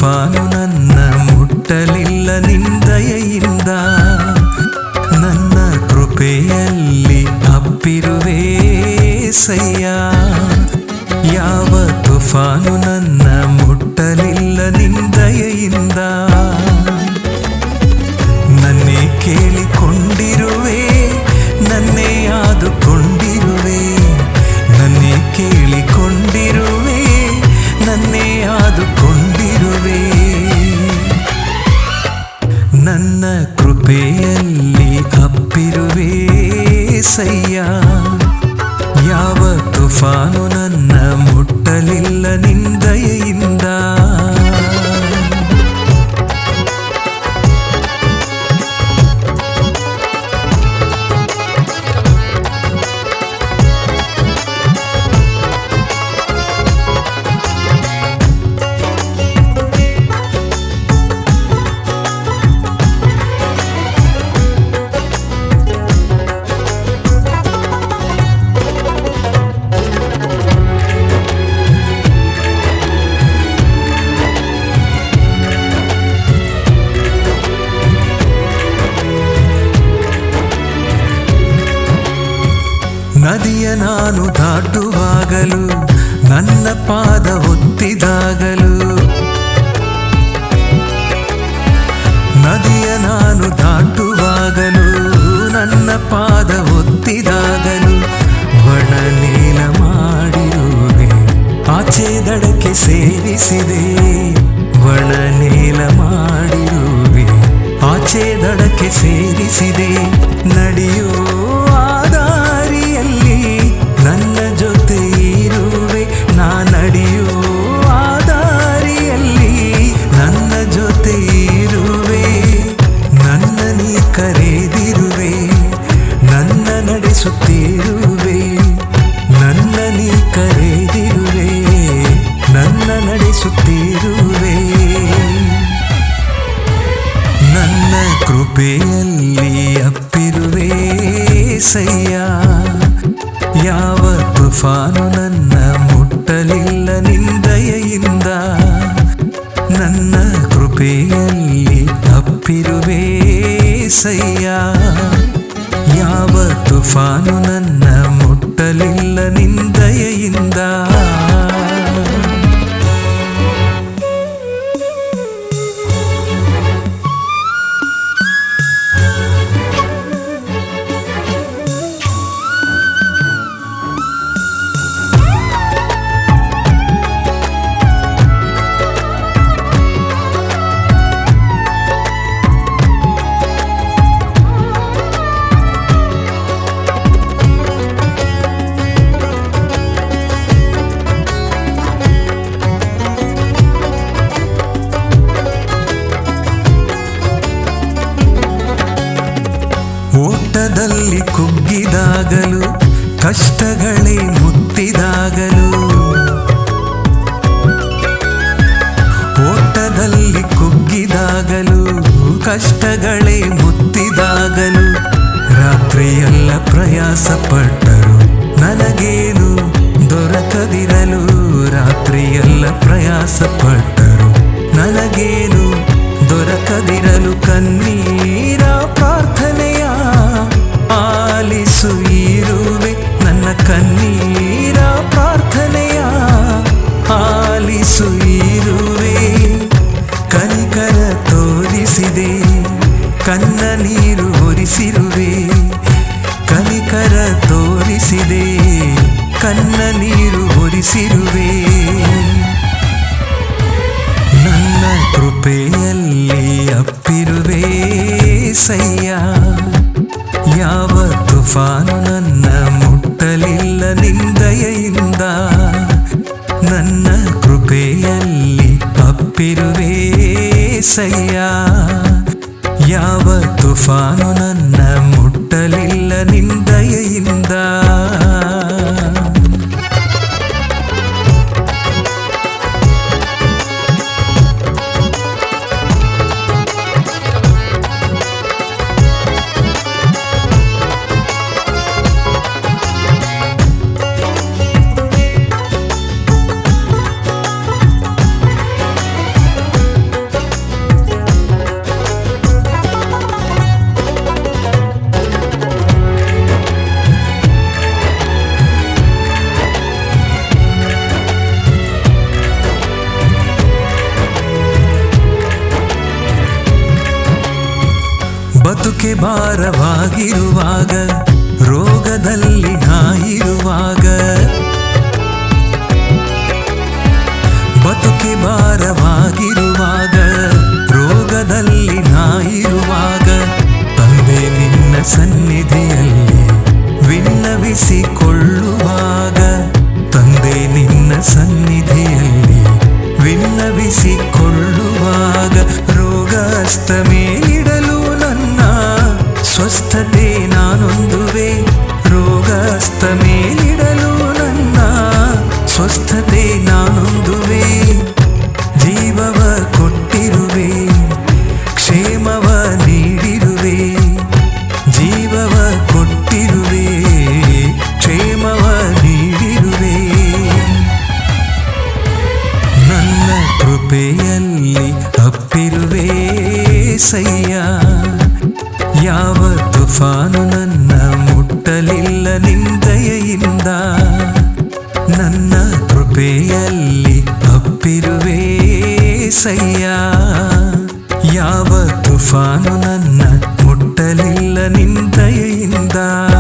ತುಫಾನು ನನ್ನ ಮುಟ್ಟಲಿಲ್ಲ ನಿಂದಯೆಯಿಂದ ನನ್ನ ಕೃಪೆಯಲ್ಲಿ ಅಪ್ಪಿರುವೆ ಸಯ್ಯ ಯಾವ ತುಫಾನು ನನ್ನ ಮುಟ್ಟಲಿಲ್ಲ ನಿಂದಯೆಯಿಂದ ನನ್ನೇ ಕೇಳಿಕೊಂಡಿರುವೆ ನನ್ನೇ ಆದುಕೊಂಡಿರುವೆ ನನ್ನೇ ಕೇಳಿಕೊಂಡಿರುವೆ ನನ್ನೇ ಆದುಕೊಂಡಿರುವೆ ನನ್ನ ಕೃಪೆಯಲ್ಲಿ ಅಪ್ಪಿರುವೆ ಸಯ್ಯ ಯಾವ ತುಫಾನು ನನ್ನ ಮುಟ್ಟಲಿಲ್ಲ ನಿಂದಯೆಯಿಂದ ನದಿಯ ನಾನು ದಾಟುವಾಗಲು ನನ್ನ ಪಾದ ಒತ್ತಿದಾಗಲು ನದಿಯ ನಾನು ದಾಟುವಾಗಲು ನನ್ನ ಪಾದ ಒತ್ತಿದಾಗಲು ಬಣ ನೀಲ ಮಾಡಿರುವೆ ಆಚೆ ದಡಕ್ಕೆ ಸೇರಿಸಿದೆ ಬಣ ನೀಲ ಮಾಡಿರುವೆ ಆಚೆ ದಡಕ್ಕೆ ಸೇರಿಸಿದೆ ನಡೆಯೋ ಆ ದಾರಿಯಲ್ಲಿ ನನ್ನ ಜೊತೆ ಇರುವೆ ನಾ ನಡೆಯೋ ಆ ದಾರಿಯಲ್ಲಿ ನನ್ನ ಜೊತೆ ಇರುವೆ ನನ್ನ ನೀ ಕರೆದಿರುವೆ ನನ್ನ ನಡೆಸುತ್ತಿರುವೆ ನನ್ನ ನೀ ಕರೆದಿರುವೆ ನನ್ನ ನಡೆಸುತ್ತಿರುವೆ ನನ್ನ ಕೃಪೆಯಲ್ಲಿ ಅಪ್ಪಿರುವೆ ಸಯ್ಯ ಯಾವ ತುಫಾನು ನನ್ನ ಮುಟ್ಟಲಿಲ್ಲ ನಿಂದಯೆಯಿಂದ ನನ್ನ ಕೃಪೆಯಲ್ಲಿ ಅಪ್ಪಿರುವೆ ಸಯ್ಯ ಯಾವ ತುಫಾನು ನನ್ನ ಮುಟ್ಟಲಿಲ್ಲ ನಿಂದಯೆಯಿಂದ ಓಟದಲ್ಲಿ ಕುಗ್ಗಿದಾಗಲು ಕಷ್ಟಗಳೇ ಮುತ್ತಿದಾಗಲು ಓಟದಲ್ಲಿ ಕುಗ್ಗಿದಾಗಲು ಕಷ್ಟಗಳೇ ಮುತ್ತಿದಾಗಲು ರಾತ್ರಿಯೆಲ್ಲ ಪ್ರಯಾಸ ಪಟ್ಟರು ನನಗೇನು ದೊರಕದಿರಲು ರಾತ್ರಿಯೆಲ್ಲ ಪ್ರಯಾಸ ಪಟ್ಟರು ನನಗೇನು ದೊರಕದಿರಲು ಕಣ್ಣೀರ ಪ್ರಾರ್ಥನೆಯ ಆಲಿಸು ಇರುವೆ ನನ್ನ ಕಣ್ಣೀರ ಪ್ರಾರ್ಥನೆಯ ಆಲಿಸು ಇರುವೆ ಕನಿಕರ ತೋರಿಸಿದೆ ಕನ್ನ ನೀರು ಒರಿಸಿರುವೆ ಕನಿಕರ ತೋರಿಸಿದೆ ಕನ್ನ ನೀರು ಒರಿಸಿರುವೆ ನನ್ನ ಕೃಪೆಯಲ್ಲಿ ಅಪ್ಪಿರುವೆ ಸಯ್ಯ ಯಾವ ತುಫಾನು ನನ್ನ ಮುಟ್ಟಲಿಲ್ಲ ನಿಂದಯೆಯಿಂದ ನನ್ನ ಕೃಪೆಯಲ್ಲಿ ಅಪ್ಪಿರುವೆ ಸಯ್ಯ ಯಾವ ತುಫಾನು ನನ್ನ ಮುಟ್ಟಲಿಲ್ಲ ನಿಂದಯೆಯಿಂದ ಬದುಕೆ ಭಾರವಾಗಿರುವಾಗ ರೋಗದಲ್ಲಿ ನಾಯಿರುವಾಗ ಬದುಕೆ ಭಾರವಾಗಿರುವಾಗ ರೋಗದಲ್ಲಿ ನಾಯಿರುವಾಗ ತಂದೆ ನಿನ್ನ ಸನ್ನಿಧಿಯಲ್ಲಿ ವಿನ್ನವಿಸಿಕೊಳ್ಳುವಾಗ ತಂದೆ ನಿನ್ನ ಸನ್ನಿಧಿಯಲ್ಲಿ ವಿನ್ನವಿಸಿಕೊಳ್ಳುವಾಗ ರೋಗಸ್ತ ಮೇಲಿಡಲು ನನ್ನ ಸ್ವಸ್ಥತೆ ನಾನೊಂದುವೆ ರೋಗಸ್ತ ಮೇಲಿಡಲು ನನ್ನ ಸ್ವಸ್ಥತೆ ನಾನೊಂದುವೆ ಜೀವವ ಕೊಟ್ಟಿರುವೆ ಕ್ಷೇಮವ ನೀಡಿರುವೆ ಜೀವವ ಕೊಟ್ಟಿರುವೆ ಕ್ಷೇಮವ ನೀಡಿರುವೆ ನನ್ನ ಕೃಪೆಯಲ್ಲಿ ಅಪ್ಪಿರುವೆ ಸಯ್ಯ ಯಾವ ತುಫಾನು ನನ್ನ ಮುಟ್ಟಲಿಲ್ಲ ನಿಂದೆಯಿಂದ ನನ್ನ ಕೃಪೆಯಲ್ಲಿ ಅಪ್ಪಿರುವೆ ಸಯ್ಯ ಯಾವ ತುಫಾನು ನನ್ನ ಮುಟ್ಟಲಿಲ್ಲ ನಿಂದೆಯಿಂದ